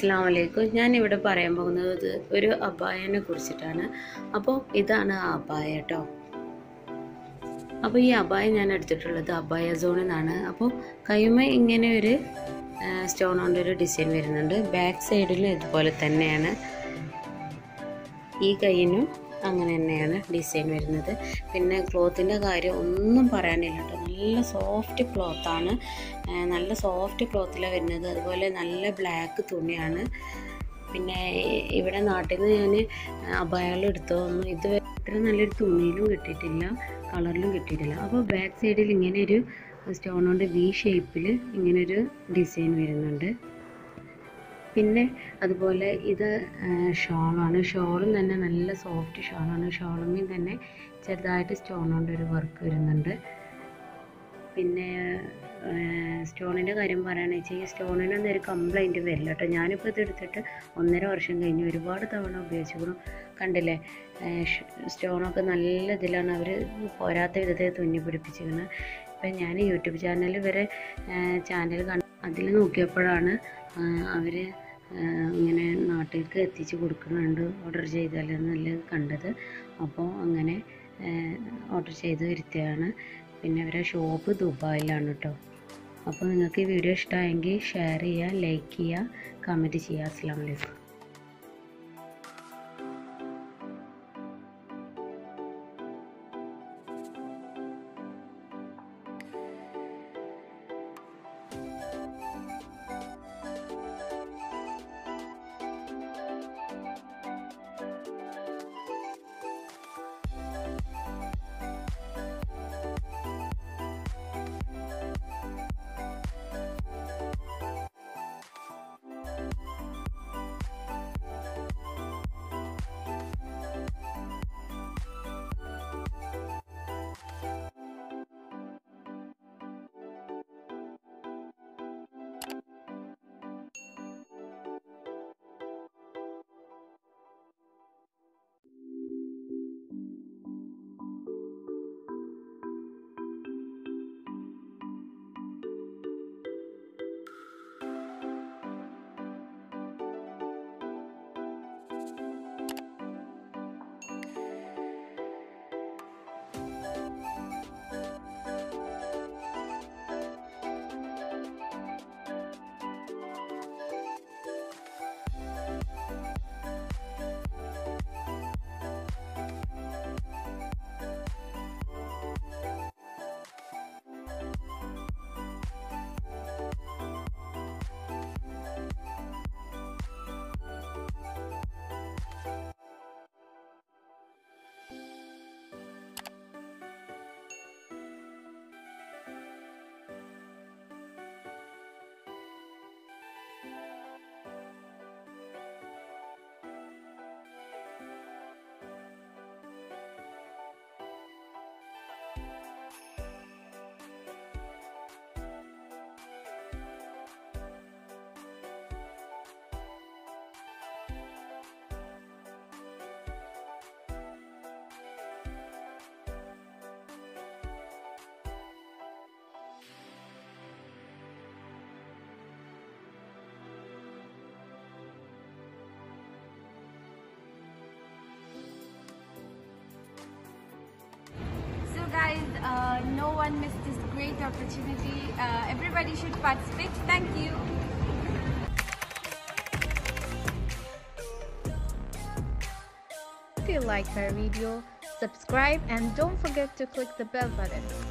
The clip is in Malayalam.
അസ്സാം വലൈക്കും ഞാൻ ഇവിടെ പറയാൻ പോകുന്നത് ഇത് ഒരു അബായനെ കുറിച്ചിട്ടാണ് അപ്പോൾ ഇതാണ് ആ അബായ കേട്ടോ അപ്പോൾ ഈ അബായ ഞാൻ എടുത്തിട്ടുള്ളത് അബായ സോണിൽ നിന്നാണ് അപ്പോൾ കൈമ ഇങ്ങനെ ഒരു സ്റ്റോൺ കൊണ്ട് ഒരു ഡിസൈൻ വരുന്നുണ്ട് ബാക്ക് സൈഡിലും ഇതുപോലെ തന്നെയാണ് ഈ കൈയിനും അങ്ങനെ തന്നെയാണ് ഡിസൈൻ വരുന്നത് പിന്നെ ക്ലോത്തിൻ്റെ കാര്യം ഒന്നും പറയാനില്ല കേട്ടോ നല്ല സോഫ്റ്റ് ക്ലോത്താണ് നല്ല സോഫ്റ്റ് ക്ലോത്തിലാണ് വരുന്നത് അതുപോലെ നല്ല ബ്ലാക്ക് തുണിയാണ് പിന്നെ ഇവിടെ നാട്ടിൽ നിന്ന് ഞാൻ അബായകൾ എടുത്തതൊന്നും ഇതുവരെ ഇത്ര നല്ലൊരു തുണിയിലും കിട്ടിയിട്ടില്ല കളറിലും കിട്ടിയിട്ടില്ല അപ്പോൾ ബാക്ക് സൈഡിൽ ഇങ്ങനെ ഒരു സ്റ്റോൺ കൊണ്ട് വി ഷേപ്പിൽ ഇങ്ങനൊരു ഡിസൈൻ വരുന്നുണ്ട് പിന്നെ അതുപോലെ ഇത് ഷോളാണ് ഷോളും തന്നെ നല്ല സോഫ്റ്റ് ഷോളാണ് ഷോളുമിൽ തന്നെ ചെറുതായിട്ട് സ്റ്റോൺ കൊണ്ട് ഒരു വർക്ക് വരുന്നുണ്ട് പിന്നെ സ്റ്റോണിൻ്റെ കാര്യം പറയുകയാണെന്ന് വെച്ചാൽ ഈ സ്റ്റോണിനൊന്നും ഒരു കംപ്ലൈൻറ്റ് വരില്ല കേട്ടോ ഞാനിപ്പോൾ ഇത് എടുത്തിട്ട് ഒന്നര വർഷം കഴിഞ്ഞ് ഒരുപാട് തവണ ഉപയോഗിച്ചിരിക്കണം കണ്ടില്ലേ സ്റ്റോണൊക്കെ നല്ല ഇതിലാണ് അവർ പോരാത്ത വിധത്തിൽ തുന്നി പിടിപ്പിച്ചിരിക്കുന്നത് ഇപ്പം ഞാൻ യൂട്യൂബ് ചാനൽ വരെ ചാനൽ കണ്ട് അതിൽ നോക്കിയപ്പോഴാണ് അവർ ഇങ്ങനെ നാട്ടിലേക്ക് എത്തിച്ച് കൊടുക്കുന്നുണ്ട് ഓർഡർ ചെയ്താലെന്നല്ല കണ്ടത് അപ്പോൾ അങ്ങനെ ഓർഡർ ചെയ്ത് വരുത്തിയാണ് പിന്നെ അവരെ ഷോപ്പ് ദുബായിലാണ് കേട്ടോ അപ്പോൾ നിങ്ങൾക്ക് ഈ വീഡിയോ ഇഷ്ടമായെങ്കിൽ ഷെയർ ചെയ്യുക ലൈക്ക് ചെയ്യുക കമൻറ്റ് ചെയ്യുക അസ്സാം വലൈക്കും So guys, uh, no one missed this great opportunity. Uh, everybody should participate. Thank you. If you like our video, subscribe and don't forget to click the bell button.